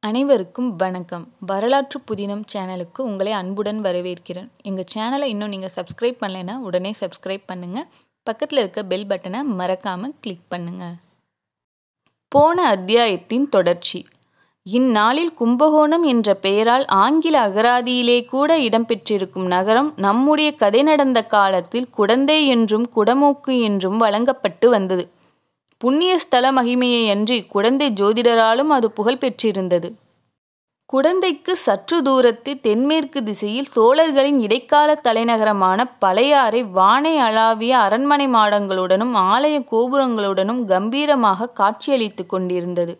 அனைவருக்கும் வணக்கம் வரலாற்று புதினம் சேனலுக்கு உங்களை அன்புடன் வரவேற்கிறேன் எங்கள் சேனலை இன்னும் நீங்கள் சப்ஸ்கிரைப் பண்ணலைன்னா உடனே சப்ஸ்கிரைப் பண்ணுங்கள் பக்கத்தில் இருக்க பெல் பட்டனை மறக்காமல் கிளிக் பண்ணுங்கள் போன அத்தியாயத்தின் தொடர்ச்சி இந்நாளில் கும்பகோணம் என்ற பெயரால் ஆங்கில அகராதியிலே கூட இடம்பெற்றிருக்கும் நகரம் நம்முடைய கதை நடந்த காலத்தில் குடந்தை என்றும் குடமூக்கு என்றும் வழங்கப்பட்டு வந்தது புண்ணிய ஸ்தல மகிமையை அன்றி குடந்தை ஜோதிடராலும் அது புகழ் பெற்றிருந்தது குடந்தைக்கு சற்று தூரத்தில் தென்மேற்கு திசையில் சோழர்களின் இடைக்கால தலைநகரமான பழையாறை வானை அளாவிய அரண்மனை மாடங்களுடனும் ஆலய கோபுரங்களுடனும் கம்பீரமாக காட்சியளித்து கொண்டிருந்தது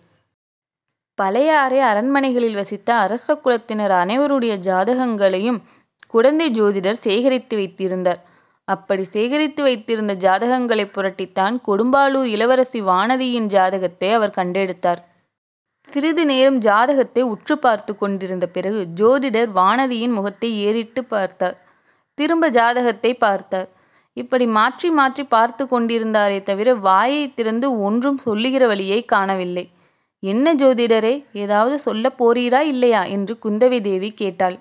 பழையாறை அரண்மனைகளில் வசித்த அரச குலத்தினர் அனைவருடைய ஜாதகங்களையும் குடந்தை ஜோதிடர் சேகரித்து வைத்திருந்தார் அப்படி சேகரித்து வைத்திருந்த ஜாதகங்களை புரட்டித்தான் கொடும்பாளூர் இளவரசி வானதியின் ஜாதகத்தை அவர் கண்டெடுத்தார் சிறிது நேரம் ஜாதகத்தை உற்று பார்த்து கொண்டிருந்த பிறகு ஜோதிடர் வானதியின் முகத்தை ஏறிட்டு பார்த்தார் திரும்ப ஜாதகத்தை பார்த்தார் இப்படி மாற்றி மாற்றி பார்த்து கொண்டிருந்தாரே தவிர வாயை திறந்து ஒன்றும் சொல்லுகிற வழியை காணவில்லை என்ன ஜோதிடரே ஏதாவது சொல்ல போறீரா இல்லையா என்று குந்தவை தேவி கேட்டாள்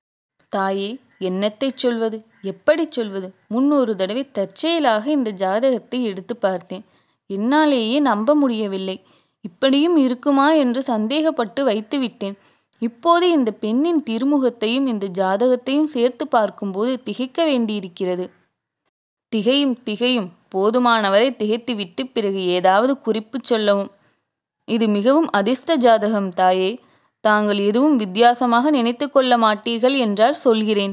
தாயே என்னத்தைச் சொல்வது எப்படி சொல்வது முன்னொரு தடவை தற்செயலாக இந்த ஜாதகத்தை எடுத்து பார்த்தேன் என்னாலேயே நம்ப முடியவில்லை இப்படியும் இருக்குமா என்று சந்தேகப்பட்டு வைத்து விட்டேன் இப்போது இந்த பெண்ணின் திருமுகத்தையும் இந்த ஜாதகத்தையும் சேர்த்து பார்க்கும்போது திகைக்க வேண்டியிருக்கிறது திகையும் திகையும் போதுமானவரை திகைத்துவிட்டு பிறகு ஏதாவது குறிப்பு சொல்லவும் இது மிகவும் அதிர்ஷ்ட ஜாதகம் தாயே தாங்கள் எதுவும் வித்தியாசமாக நினைத்து கொள்ள மாட்டீர்கள் என்றால் சொல்கிறேன்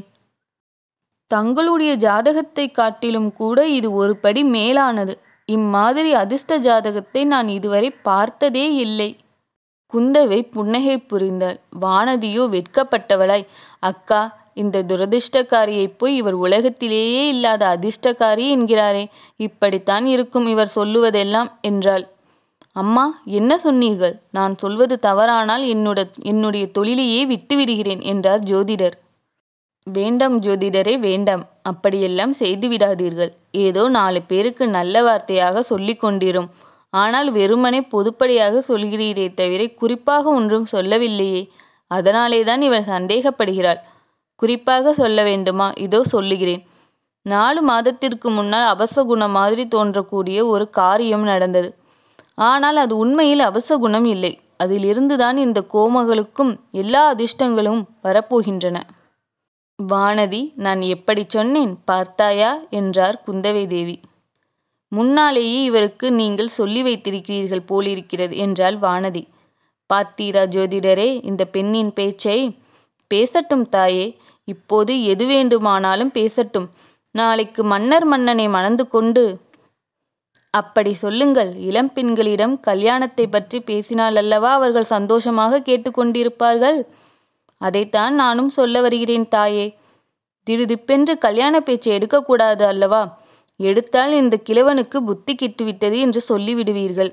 தங்களுடைய ஜாதகத்தை காட்டிலும் கூட இது ஒரு படி மேலானது இம்மாதிரி அதிர்ஷ்ட ஜாதகத்தை நான் இதுவரை பார்த்ததே இல்லை குந்தவை புன்னகை புரிந்தாள் வானதியோ வெட்கப்பட்டவளாய் அக்கா இந்த துரதிர்ஷ்டக்காரியை போய் இவர் உலகத்திலேயே இல்லாத அதிர்ஷ்டக்காரி என்கிறாரே இப்படித்தான் இருக்கும் இவர் சொல்லுவதெல்லாம் என்றாள் அம்மா என்ன சொன்னீர்கள் நான் சொல்வது தவறானால் என்னோட என்னுடைய தொழிலையே விட்டுவிடுகிறேன் என்றார் ஜோதிடர் வேண்டாம் ஜோதிடரே வேண்டாம் அப்படியெல்லாம் செய்து விடாதீர்கள் ஏதோ நாலு பேருக்கு நல்ல வார்த்தையாக சொல்லிக் கொண்டிரும் ஆனால் வெறுமனே பொதுப்படையாக சொல்கிறீரே தவிர குறிப்பாக ஒன்றும் சொல்லவில்லையே அதனாலே தான் இவள் சந்தேகப்படுகிறாள் குறிப்பாக சொல்ல வேண்டுமா இதோ சொல்லுகிறேன் நாலு மாதத்திற்கு முன்னால் அபசகுணம் மாதிரி தோன்றக்கூடிய ஒரு காரியம் நடந்தது ஆனால் அது உண்மையில் அவசகுணம் இல்லை அதிலிருந்துதான் இந்த கோமகளுக்கும் எல்லா அதிர்ஷ்டங்களும் வரப்போகின்றன வானதி நான் எப்படி சொன்னேன் பார்த்தாயா என்றார் குந்தவை தேவி முன்னாலேயே இவருக்கு நீங்கள் சொல்லி வைத்திருக்கிறீர்கள் போலிருக்கிறது என்றாள் வானதி பார்த்தீரா ஜோதிடரே இந்த பெண்ணின் பேச்சை பேசட்டும் தாயே இப்போது எது வேண்டுமானாலும் பேசட்டும் நாளைக்கு மன்னர் மன்னனை மணந்து கொண்டு அப்படி சொல்லுங்கள் இளம் பெண்களிடம் கல்யாணத்தை பற்றி பேசினால் அல்லவா அவர்கள் சந்தோஷமாக கேட்டுக்கொண்டிருப்பார்கள் அதைத்தான் நானும் சொல்ல வருகிறேன் தாயே திடுதிப்பென்று கல்யாண பேச்சை எடுக்கக்கூடாது அல்லவா எடுத்தால் இந்த கிழவனுக்கு புத்தி கிட்டுவிட்டது என்று சொல்லிவிடுவீர்கள்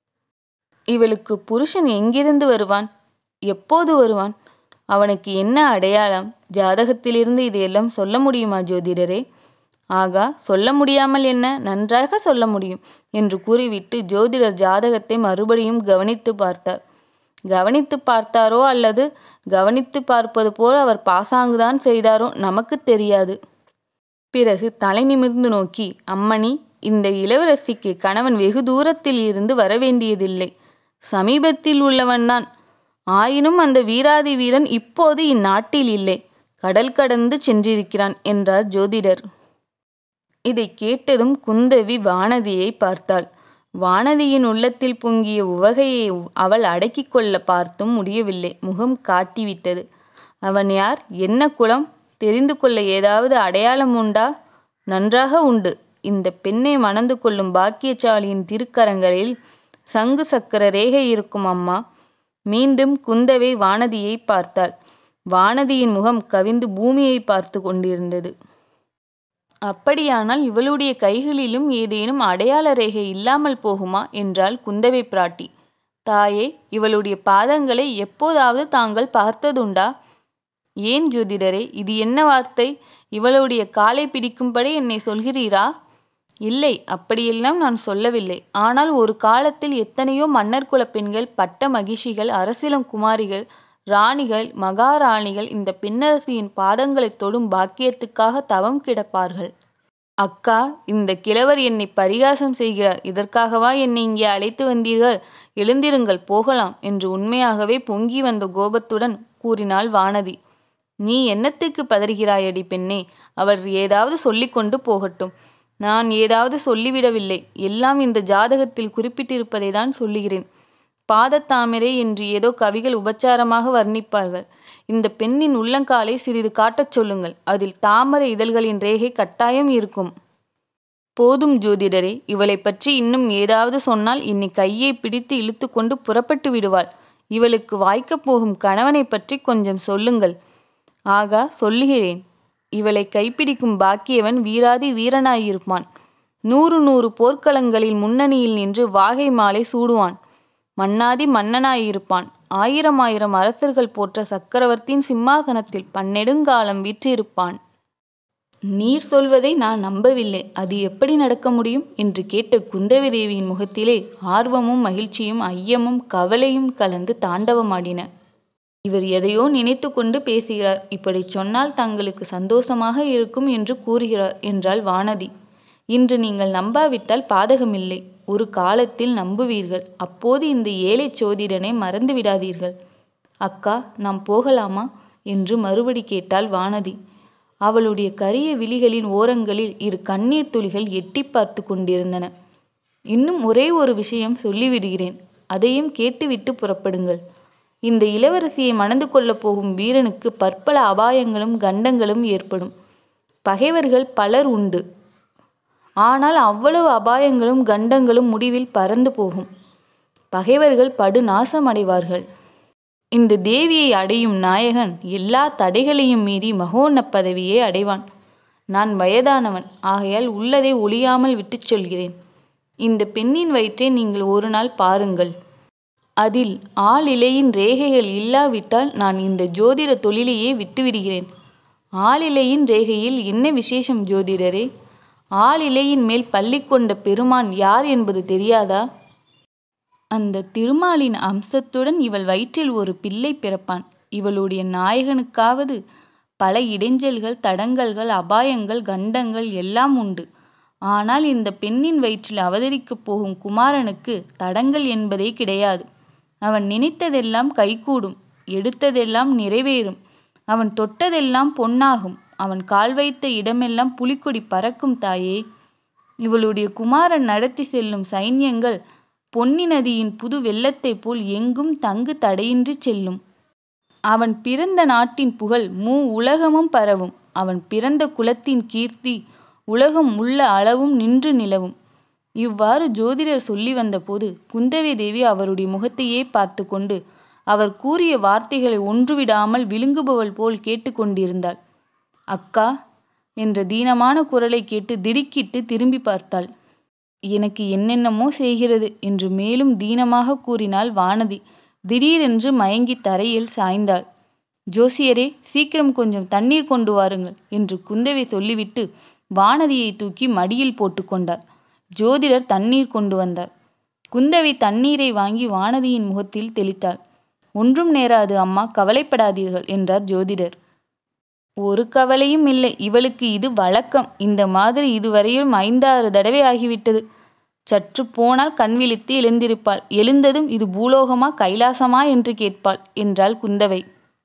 இவளுக்கு புருஷன் எங்கிருந்து வருவான் எப்போது வருவான் அவனுக்கு என்ன அடையாளம் ஜாதகத்திலிருந்து இதையெல்லாம் சொல்ல முடியுமா ஜோதிடரே ஆகா சொல்ல முடியாமல் என்ன நன்றாக சொல்ல முடியும் என்று கூறிவிட்டு ஜோதிடர் ஜாதகத்தை மறுபடியும் கவனித்து பார்த்தார் கவனித்து பார்த்தாரோ அல்லது கவனித்து பார்ப்பது போல் அவர் பாசாங்குதான் செய்தாரோ நமக்கு தெரியாது பிறகு தலை நிமிர்ந்து நோக்கி அம்மணி இந்த இளவரசிக்கு கணவன் வெகு தூரத்தில் இருந்து வரவேண்டியதில்லை சமீபத்தில் உள்ளவன்தான் ஆயினும் அந்த வீராதி வீரன் இப்போது இந்நாட்டில் இல்லை கடல் கடந்து சென்றிருக்கிறான் என்றார் ஜோதிடர் இதை கேட்டதும் குந்தவி வானதியை பார்த்தாள் வானதியின் உள்ளத்தில் பொங்கிய உவகையை அவள் அடக்கிக் கொள்ள பார்த்தும் முடியவில்லை முகம் காட்டிவிட்டது அவன் யார் என்ன குலம் தெரிந்து கொள்ள ஏதாவது அடையாளம் உண்டா நன்றாக உண்டு இந்த பெண்ணை மணந்து கொள்ளும் பாக்கியசாலியின் திருக்கரங்களில் சங்கு சக்கர ரேகை இருக்கும் அம்மா மீண்டும் குந்தவை வானதியை பார்த்தாள் வானதியின் முகம் கவிந்து பூமியை பார்த்து கொண்டிருந்தது அப்படியானால் இவளுடைய கைகளிலும் ஏதேனும் அடையாள ரேகை இல்லாமல் போகுமா என்றாள் குந்தவை பிராட்டி தாயே இவளுடைய பாதங்களை எப்போதாவது தாங்கள் பார்த்ததுண்டா ஏன் ஜோதிடரே இது என்ன வார்த்தை இவளுடைய காலை பிடிக்கும்படி என்னை சொல்கிறீரா இல்லை அப்படியெல்லாம் நான் சொல்லவில்லை ஆனால் ஒரு காலத்தில் எத்தனையோ மன்னர் குலப் பெண்கள் பட்ட மகிஷிகள் அரசிளங்குமாரிகள் ராணிகள் மகாராணிகள் இந்த பெண்ணரசியின் பாதங்களைத் தொடும் பாக்கியத்துக்காக தவம் கிடப்பார்கள் அக்கா இந்த கிழவர் என்னை பரிகாசம் செய்கிறார் இதற்காகவா என்னை இங்கே அழைத்து வந்தீர்கள் எழுந்திருங்கள் போகலாம் என்று உண்மையாகவே பொங்கி வந்த கோபத்துடன் கூறினாள் வானதி நீ என்னத்துக்கு பதறுகிறாயடி பெண்ணே அவர் ஏதாவது சொல்லிக்கொண்டு போகட்டும் நான் ஏதாவது சொல்லிவிடவில்லை எல்லாம் இந்த ஜாதகத்தில் குறிப்பிட்டிருப்பதை தான் சொல்லுகிறேன் பாதத்தாமரை என்று ஏதோ கவிகள் உபச்சாரமாக வர்ணிப்பார்கள் இந்த பெண்ணின் உள்ளங்காலை சிறிது காட்டச் சொல்லுங்கள் அதில் தாமரை இதழ்களின் ரேகை கட்டாயம் இருக்கும் போதும் ஜோதிடரே இவளை பற்றி இன்னும் ஏதாவது சொன்னால் இன்னி கையை பிடித்து இழுத்து கொண்டு புறப்பட்டு விடுவாள் இவளுக்கு வாய்க்கப் போகும் கணவனை பற்றி கொஞ்சம் சொல்லுங்கள் ஆகா சொல்லுகிறேன் இவளை கைப்பிடிக்கும் பாக்கியவன் வீராதி வீரனாயிருப்பான் நூறு நூறு போர்க்களங்களில் முன்னணியில் நின்று வாகை மாலை சூடுவான் மன்னாதி மன்னனாயிருப்பான் ஆயிரம் ஆயிரம் அரசர்கள் போற்ற சக்கரவர்த்தியின் சிம்மாசனத்தில் பன்னெடுங்காலம் வீற்றிருப்பான் நீர் சொல்வதை நான் நம்பவில்லை அது எப்படி நடக்க முடியும் என்று கேட்ட குந்தவி தேவியின் முகத்திலே ஆர்வமும் மகிழ்ச்சியும் ஐயமும் கவலையும் கலந்து தாண்டவமாடின இவர் எதையோ நினைத்து கொண்டு பேசுகிறார் இப்படி சொன்னால் தங்களுக்கு சந்தோஷமாக இருக்கும் என்று கூறுகிறார் என்றாள் வானதி இன்று நீங்கள் நம்பாவிட்டால் பாதகமில்லை ஒரு காலத்தில் நம்புவீர்கள் அப்போது இந்த ஏழை சோதிடனை மறந்து விடாதீர்கள் அக்கா நாம் போகலாமா என்று மறுபடி கேட்டாள் வானதி அவளுடைய கரிய விழிகளின் ஓரங்களில் இரு கண்ணீர் துளிகள் எட்டி பார்த்து கொண்டிருந்தன இன்னும் ஒரே ஒரு விஷயம் சொல்லிவிடுகிறேன் அதையும் கேட்டுவிட்டு புறப்படுங்கள் இந்த இளவரசியை மணந்து கொள்ளப் போகும் வீரனுக்கு பற்பல அபாயங்களும் கண்டங்களும் ஏற்படும் பகைவர்கள் பலர் உண்டு ஆனால் அவ்வளவு அபாயங்களும் கண்டங்களும் முடிவில் பறந்து போகும் பகைவர்கள் படு நாசமடைவார்கள் இந்த தேவியை அடையும் நாயகன் எல்லா தடைகளையும் மீறி மகோன்னத பதவியை அடைவான் நான் வயதானவன் ஆகையால் உள்ளதை ஒளியாமல் விட்டுச் சொல்கிறேன் இந்த பெண்ணின் வயிற்றை நீங்கள் ஒரு நாள் பாருங்கள் அதில் ஆளிலையின் ரேகைகள் இல்லாவிட்டால் நான் இந்த ஜோதிட தொழிலையே விட்டுவிடுகிறேன் ஆளிலையின் ரேகையில் என்ன விசேஷம் ஜோதிடரே ஆளிலையின் மேல் பள்ளி கொண்ட பெருமான் யார் என்பது தெரியாதா அந்த திருமாலின் அம்சத்துடன் இவள் வயிற்றில் ஒரு பிள்ளை பிறப்பான் இவளுடைய நாயகனுக்காவது பல இடைஞ்சல்கள் தடங்கல்கள் அபாயங்கள் கண்டங்கள் எல்லாம் உண்டு ஆனால் இந்த பெண்ணின் வயிற்றில் அவதரிக்கப் போகும் குமாரனுக்கு தடங்கள் என்பதே கிடையாது அவன் நினைத்ததெல்லாம் கைகூடும் எடுத்ததெல்லாம் நிறைவேறும் அவன் தொட்டதெல்லாம் பொன்னாகும் அவன் கால் வைத்த இடமெல்லாம் புலிக்கொடி பறக்கும் தாயே இவளுடைய குமாரன் நடத்தி செல்லும் சைன்யங்கள் பொன்னி நதியின் புது வெள்ளத்தைப் போல் எங்கும் தங்கு தடையின்றி செல்லும் அவன் பிறந்த நாட்டின் புகழ் மூ உலகமும் பரவும் அவன் பிறந்த குலத்தின் கீர்த்தி உலகம் உள்ள அளவும் நின்று நிலவும் இவ்வாறு ஜோதிடர் சொல்லி வந்தபோது குந்தவை தேவி அவருடைய முகத்தையே பார்த்து கொண்டு அவர் கூறிய வார்த்தைகளை ஒன்றுவிடாமல் விழுங்குபவள் போல் கேட்டுக்கொண்டிருந்தாள் அக்கா என்ற தீனமான குரலை கேட்டு திடுக்கிட்டு திரும்பி பார்த்தாள் எனக்கு என்னென்னமோ செய்கிறது என்று மேலும் தீனமாக கூறினாள் வானதி திடீரென்று மயங்கி தரையில் சாய்ந்தாள் ஜோசியரே சீக்கிரம் கொஞ்சம் தண்ணீர் கொண்டு வாருங்கள் என்று குந்தவை சொல்லிவிட்டு வானதியை தூக்கி மடியில் போட்டுக்கொண்டார் ஜோதிடர் தண்ணீர் கொண்டு வந்தார் குந்தவை தண்ணீரை வாங்கி வானதியின் முகத்தில் தெளித்தாள் ஒன்றும் நேராது அம்மா கவலைப்படாதீர்கள் என்றார் ஜோதிடர் ஒரு கவலையும் இல்லை இவளுக்கு இது வழக்கம் இந்த மாதிரி இதுவரையும் ஐந்தாறு தடவை ஆகிவிட்டது சற்று போனால் கண் விழித்து எழுந்திருப்பாள் எழுந்ததும் இது பூலோகமா கைலாசமா என்று கேட்பாள் என்றாள் குந்தவை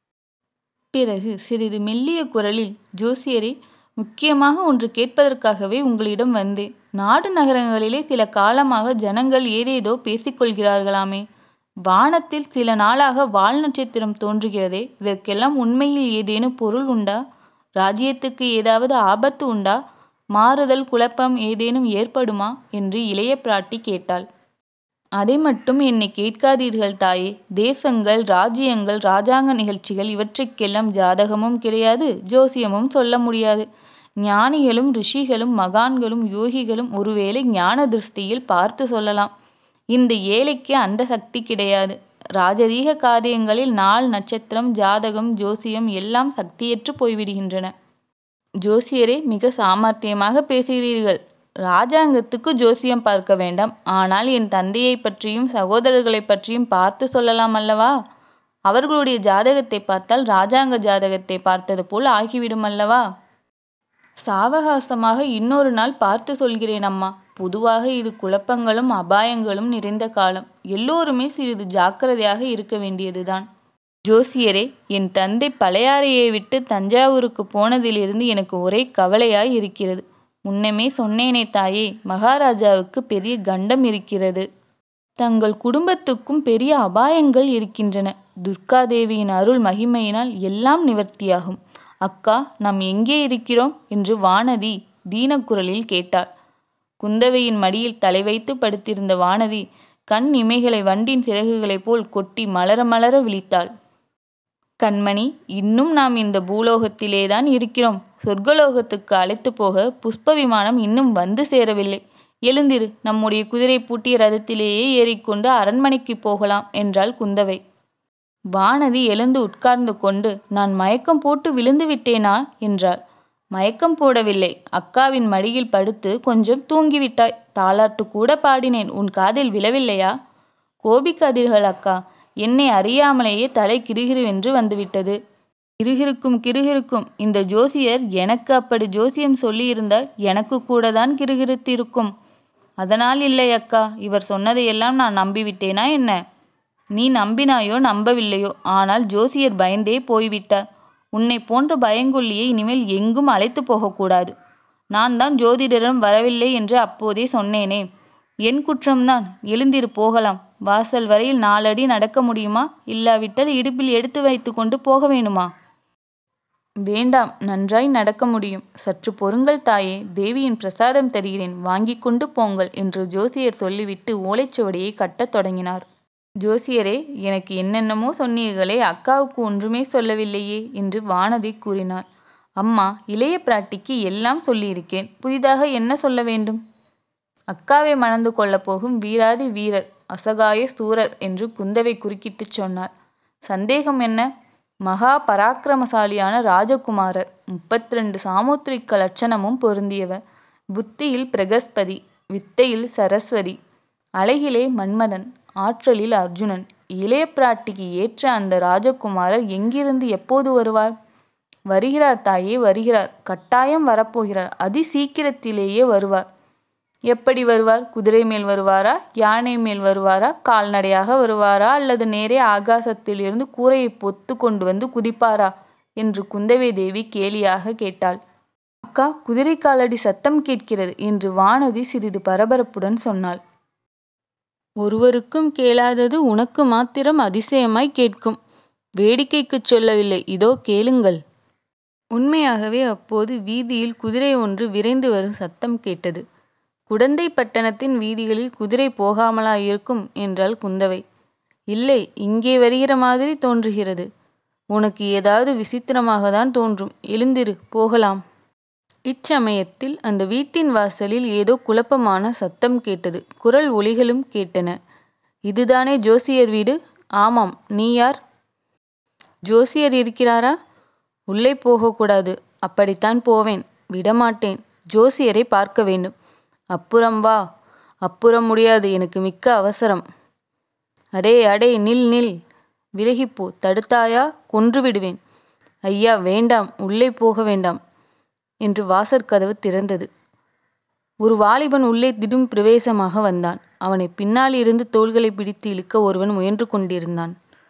பிறகு சிறிது மெல்லிய குரலில் ஜோசியரே முக்கியமாக ஒன்று கேட்பதற்காகவே உங்களிடம் வந்தேன் நாடு நகரங்களிலே சில காலமாக ஜனங்கள் ஏதேதோ பேசிக்கொள்கிறார்களாமே வானத்தில் சில நாளாக வால் நட்சத்திரம் தோன்றுகிறதே இதற்கெல்லாம் உண்மையில் ஏதேனும் பொருள் உண்டா ராஜ்யத்துக்கு ஏதாவது ஆபத்து உண்டா மாறுதல் குழப்பம் ஏதேனும் ஏற்படுமா என்று இளைய பிராட்டி கேட்டாள் அதை மட்டும் என்னை கேட்காதீர்கள் தாயே தேசங்கள் ராஜ்யங்கள் ராஜாங்க நிகழ்ச்சிகள் இவற்றுக்கெல்லாம் ஜாதகமும் கிடையாது ஜோசியமும் சொல்ல முடியாது ஞானிகளும் ரிஷிகளும் மகான்களும் யோகிகளும் ஒருவேளை ஞான திருஷ்டியில் பார்த்து சொல்லலாம் இந்த ஏழைக்கு அந்த சக்தி கிடையாது ராஜரீக காரியங்களில் நாள் நட்சத்திரம் ஜாதகம் ஜோசியம் எல்லாம் சக்தியற்று போய்விடுகின்றன ஜோசியரே மிக சாமர்த்தியமாக பேசுகிறீர்கள் ராஜாங்கத்துக்கு ஜோசியம் பார்க்க வேண்டாம் ஆனால் என் தந்தையை பற்றியும் சகோதரர்களை பற்றியும் பார்த்து சொல்லலாம் அல்லவா அவர்களுடைய ஜாதகத்தை பார்த்தால் ராஜாங்க ஜாதகத்தை பார்த்தது போல் ஆகிவிடும் அல்லவா சாவகாசமாக இன்னொரு நாள் பார்த்து சொல்கிறேன் அம்மா பொதுவாக இது குழப்பங்களும் அபாயங்களும் நிறைந்த காலம் எல்லோருமே சிறிது ஜாக்கிரதையாக இருக்க வேண்டியதுதான் ஜோசியரே என் தந்தை பழையாறையை விட்டு தஞ்சாவூருக்கு போனதிலிருந்து எனக்கு ஒரே கவலையாய் இருக்கிறது முன்னமே சொன்னேனே தாயே மகாராஜாவுக்கு பெரிய கண்டம் இருக்கிறது தங்கள் குடும்பத்துக்கும் பெரிய அபாயங்கள் இருக்கின்றன துர்காதேவியின் அருள் மகிமையினால் எல்லாம் நிவர்த்தியாகும் அக்கா நாம் எங்கே இருக்கிறோம் என்று வானதி தீனக்குரலில் கேட்டாள் குந்தவையின் மடியில் தலை வைத்து படுத்திருந்த வானதி கண் இமைகளை வண்டின் சிறகுகளைப் போல் கொட்டி மலர மலர விழித்தாள் கண்மணி இன்னும் நாம் இந்த பூலோகத்திலேதான் இருக்கிறோம் சொர்க்கலோகத்துக்கு அழைத்து போக புஷ்ப விமானம் இன்னும் வந்து சேரவில்லை எழுந்திரு நம்முடைய குதிரை பூட்டிய ரதத்திலேயே ஏறிக்கொண்டு அரண்மனைக்கு போகலாம் என்றாள் குந்தவை வானதி எழுந்து உட்கார்ந்து கொண்டு நான் மயக்கம் போட்டு விழுந்து விட்டேனா என்றாள் மயக்கம் போடவில்லை அக்காவின் மடியில் படுத்து கொஞ்சம் தூங்கிவிட்டாய் தாலாட்டு கூட பாடினேன் உன் காதில் விழவில்லையா கோபிக்காதீர்கள் அக்கா என்னை அறியாமலேயே தலை கிருகிருவென்று வந்துவிட்டது கிருகிருக்கும் கிருகிருக்கும் இந்த ஜோசியர் எனக்கு அப்படி ஜோசியம் சொல்லியிருந்தால் எனக்கு கூட தான் கிருகிருத்திருக்கும் அதனால் இல்லை அக்கா இவர் சொன்னதையெல்லாம் நான் நம்பிவிட்டேனா என்ன நீ நம்பினாயோ நம்பவில்லையோ ஆனால் ஜோசியர் பயந்தே போய்விட்டார் உன்னை போன்ற பயங்கொல்லியை இனிமேல் எங்கும் அழைத்து போகக்கூடாது நான் தான் ஜோதிடரிடம் வரவில்லை என்று அப்போதே சொன்னேனே என் குற்றம்தான் எழுந்திரு போகலாம் வாசல் வரையில் நாலடி நடக்க முடியுமா இல்லாவிட்டால் இடுப்பில் எடுத்து வைத்து கொண்டு போக வேணுமா வேண்டாம் நன்றாய் நடக்க முடியும் சற்று பொறுங்கள் தாயே தேவியின் பிரசாதம் தருகிறேன் வாங்கி கொண்டு போங்கள் என்று ஜோசியர் சொல்லிவிட்டு ஓலைச்சுவடியை கட்டத் தொடங்கினார் ஜோசியரே எனக்கு என்னென்னமோ சொன்னீர்களே அக்காவுக்கு ஒன்றுமே சொல்லவில்லையே என்று வானதி கூறினாள் அம்மா இளைய பிராட்டிக்கு எல்லாம் சொல்லியிருக்கேன் புதிதாக என்ன சொல்ல வேண்டும் அக்காவை மணந்து கொள்ளப் போகும் வீராதி வீரர் அசகாய ஸ்தூரர் என்று குந்தவை குறுக்கிட்டுச் சொன்னாள் சந்தேகம் என்ன மகா பராக்கிரமசாலியான ராஜகுமாரர் முப்பத்தி ரெண்டு சாமுத்திரிக்க லட்சணமும் பொருந்தியவர் புத்தியில் பிரகஸ்பதி வித்தையில் சரஸ்வதி அழகிலே மன்மதன் ஆற்றலில் அர்ஜுனன் இளைய பிராட்டிக்கு ஏற்ற அந்த ராஜகுமாரர் எங்கிருந்து எப்போது வருவார் வருகிறார் தாயே வருகிறார் கட்டாயம் வரப்போகிறார் அதி சீக்கிரத்திலேயே வருவார் எப்படி வருவார் குதிரை மேல் வருவாரா யானை மேல் வருவாரா கால்நடையாக வருவாரா அல்லது நேரே ஆகாசத்தில் இருந்து கூரையை பொத்து கொண்டு வந்து குதிப்பாரா என்று குந்தவை தேவி கேலியாக கேட்டாள் அக்கா குதிரை காலடி சத்தம் கேட்கிறது என்று வானதி சிறிது பரபரப்புடன் சொன்னாள் ஒருவருக்கும் கேளாதது உனக்கு மாத்திரம் அதிசயமாய் கேட்கும் வேடிக்கைக்குச் சொல்லவில்லை இதோ கேளுங்கள் உண்மையாகவே அப்போது வீதியில் குதிரை ஒன்று விரைந்து வரும் சத்தம் கேட்டது குடந்தை பட்டணத்தின் வீதிகளில் குதிரை போகாமலா இருக்கும் என்றாள் குந்தவை இல்லை இங்கே வருகிற மாதிரி தோன்றுகிறது உனக்கு ஏதாவது விசித்திரமாக தான் தோன்றும் எழுந்திரு போகலாம் இச்சமயத்தில் அந்த வீட்டின் வாசலில் ஏதோ குழப்பமான சத்தம் கேட்டது குரல் ஒலிகளும் கேட்டன இதுதானே ஜோசியர் வீடு ஆமாம் நீ யார் ஜோசியர் இருக்கிறாரா உள்ளே போகக்கூடாது அப்படித்தான் போவேன் விடமாட்டேன் ஜோசியரை பார்க்க வேண்டும் அப்புறம் வா அப்புறம் முடியாது எனக்கு மிக்க அவசரம் அடே அடே நில் நில் விலகிப்போ தடுத்தாயா கொன்று விடுவேன் ஐயா வேண்டாம் உள்ளே போக வேண்டாம் என்று வாசற்கதவு திறந்தது ஒரு வாலிபன் உள்ளே திடும் பிரவேசமாக வந்தான் அவனை பின்னால் இருந்து தோள்களை பிடித்து இழுக்க ஒருவன் முயன்று கொண்டிருந்தான்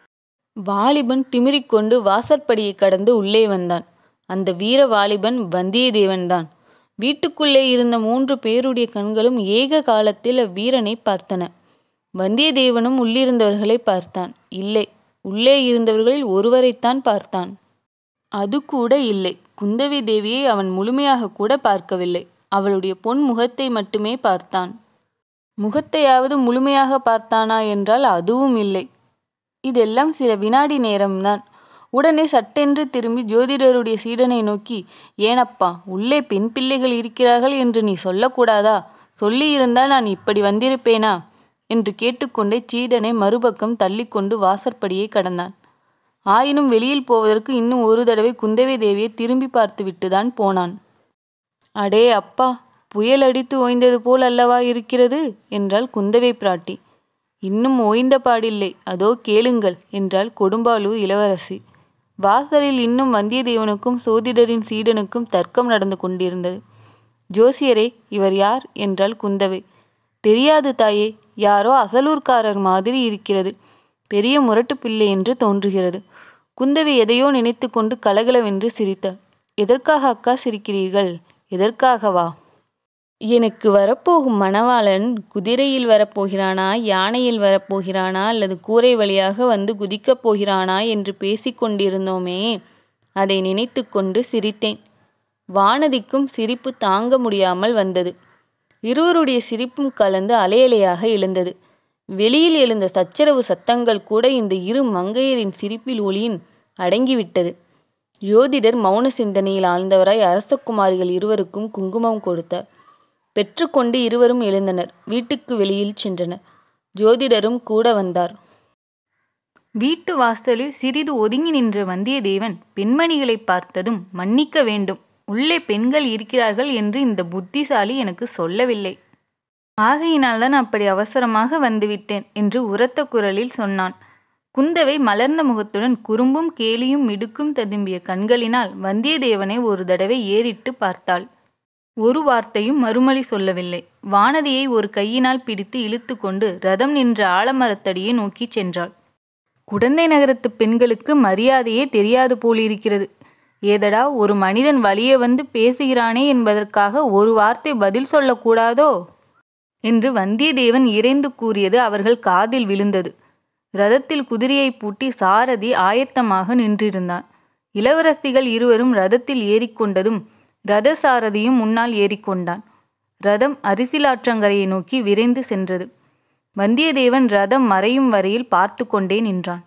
வாலிபன் திமிரிக்கொண்டு வாசற்படியை கடந்து உள்ளே வந்தான் அந்த வீர வாலிபன் வந்தியத்தேவன்தான் வீட்டுக்குள்ளே இருந்த மூன்று பேருடைய கண்களும் ஏக காலத்தில் அவ்வீரனை பார்த்தன வந்தியத்தேவனும் உள்ளிருந்தவர்களை பார்த்தான் இல்லை உள்ளே இருந்தவர்களில் ஒருவரைத்தான் பார்த்தான் அது கூட இல்லை குந்தவி தேவியை அவன் முழுமையாக கூட பார்க்கவில்லை அவளுடைய பொன் முகத்தை மட்டுமே பார்த்தான் முகத்தையாவது முழுமையாக பார்த்தானா என்றால் அதுவும் இல்லை இதெல்லாம் சில வினாடி நேரம்தான் உடனே சட்டென்று திரும்பி ஜோதிடருடைய சீடனை நோக்கி ஏனப்பா உள்ளே பெண் பிள்ளைகள் இருக்கிறார்கள் என்று நீ சொல்லக்கூடாதா சொல்லியிருந்தால் நான் இப்படி வந்திருப்பேனா என்று கேட்டுக்கொண்டே சீடனை மறுபக்கம் தள்ளிக்கொண்டு வாசற்படியை கடந்தான் ஆயினும் வெளியில் போவதற்கு இன்னும் ஒரு தடவை குந்தவை தேவியை திரும்பி பார்த்துவிட்டுதான் போனான் அடே அப்பா புயல் அடித்து ஓய்ந்தது போல் அல்லவா இருக்கிறது என்றாள் குந்தவை பிராட்டி இன்னும் ஓய்ந்த பாடில்லை அதோ கேளுங்கள் என்றாள் கொடும்பாலூர் இளவரசி வாசலில் இன்னும் வந்தியத்தேவனுக்கும் சோதிடரின் சீடனுக்கும் தர்க்கம் நடந்து கொண்டிருந்தது ஜோசியரே இவர் யார் என்றாள் குந்தவை தெரியாது தாயே யாரோ அசலூர்காரர் மாதிரி இருக்கிறது பெரிய முரட்டு பிள்ளை என்று தோன்றுகிறது குந்தவை எதையோ நினைத்து கொண்டு கலகலவென்று சிரித்தார் எதற்காக அக்கா சிரிக்கிறீர்கள் எதற்காகவா எனக்கு வரப்போகும் மணவாளன் குதிரையில் வரப்போகிறானா யானையில் வரப்போகிறானா அல்லது கூரை வழியாக வந்து குதிக்கப் போகிறானா என்று பேசிக்கொண்டிருந்தோமே அதை நினைத்து கொண்டு சிரித்தேன் வானதிக்கும் சிரிப்பு தாங்க முடியாமல் வந்தது இருவருடைய சிரிப்பும் கலந்து அலையலையாக எழுந்தது வெளியில் எழுந்த சச்சரவு சத்தங்கள் கூட இந்த இரு மங்கையரின் சிரிப்பில் ஒளியின் அடங்கிவிட்டது யோதிடர் மௌன சிந்தனையில் ஆழ்ந்தவராய் அரசகுமாரிகள் இருவருக்கும் குங்குமம் கொடுத்தார் பெற்றுக்கொண்டு இருவரும் எழுந்தனர் வீட்டுக்கு வெளியில் சென்றனர் ஜோதிடரும் கூட வந்தார் வீட்டு வாசலில் சிறிது ஒதுங்கி நின்ற வந்தியத்தேவன் பெண்மணிகளை பார்த்ததும் மன்னிக்க வேண்டும் உள்ளே பெண்கள் இருக்கிறார்கள் என்று இந்த புத்திசாலி எனக்கு சொல்லவில்லை ஆகையினால்தான் அப்படி அவசரமாக வந்துவிட்டேன் என்று உரத்த குரலில் சொன்னான் குந்தவை மலர்ந்த முகத்துடன் குறும்பும் கேலியும் மிடுக்கும் ததும்பிய கண்களினால் வந்தியத்தேவனை ஒரு தடவை ஏறிட்டு பார்த்தாள் ஒரு வார்த்தையும் மறுமொழி சொல்லவில்லை வானதியை ஒரு கையினால் பிடித்து இழுத்து கொண்டு ரதம் நின்ற ஆலமரத்தடியை நோக்கிச் சென்றாள் குடந்தை நகரத்து பெண்களுக்கு மரியாதையே தெரியாது போலிருக்கிறது ஏதடா ஒரு மனிதன் வழியே வந்து பேசுகிறானே என்பதற்காக ஒரு வார்த்தை பதில் சொல்லக்கூடாதோ என்று வந்தியத்தேவன் இறைந்து கூறியது அவர்கள் காதில் விழுந்தது ரதத்தில் குதிரையை பூட்டி சாரதி ஆயத்தமாக நின்றிருந்தான் இளவரசிகள் இருவரும் ரதத்தில் ஏறிக்கொண்டதும் ரத சாரதியும் முன்னால் ஏறிக்கொண்டான் ரதம் அரிசிலாற்றங்கரையை நோக்கி விரைந்து சென்றது வந்தியத்தேவன் ரதம் மறையும் வரையில் பார்த்து கொண்டே நின்றான்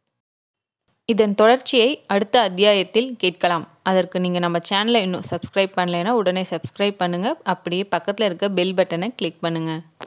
இதன் தொடர்ச்சியை அடுத்த அத்தியாயத்தில் கேட்கலாம் அதற்கு நீங்கள் நம்ம சேனலை இன்னும் சப்ஸ்கிரைப் பண்ணலைன்னா உடனே சப்ஸ்கிரைப் பண்ணுங்கள் அப்படியே பக்கத்தில் இருக்க பெல் பட்டனை கிளிக் பண்ணுங்கள்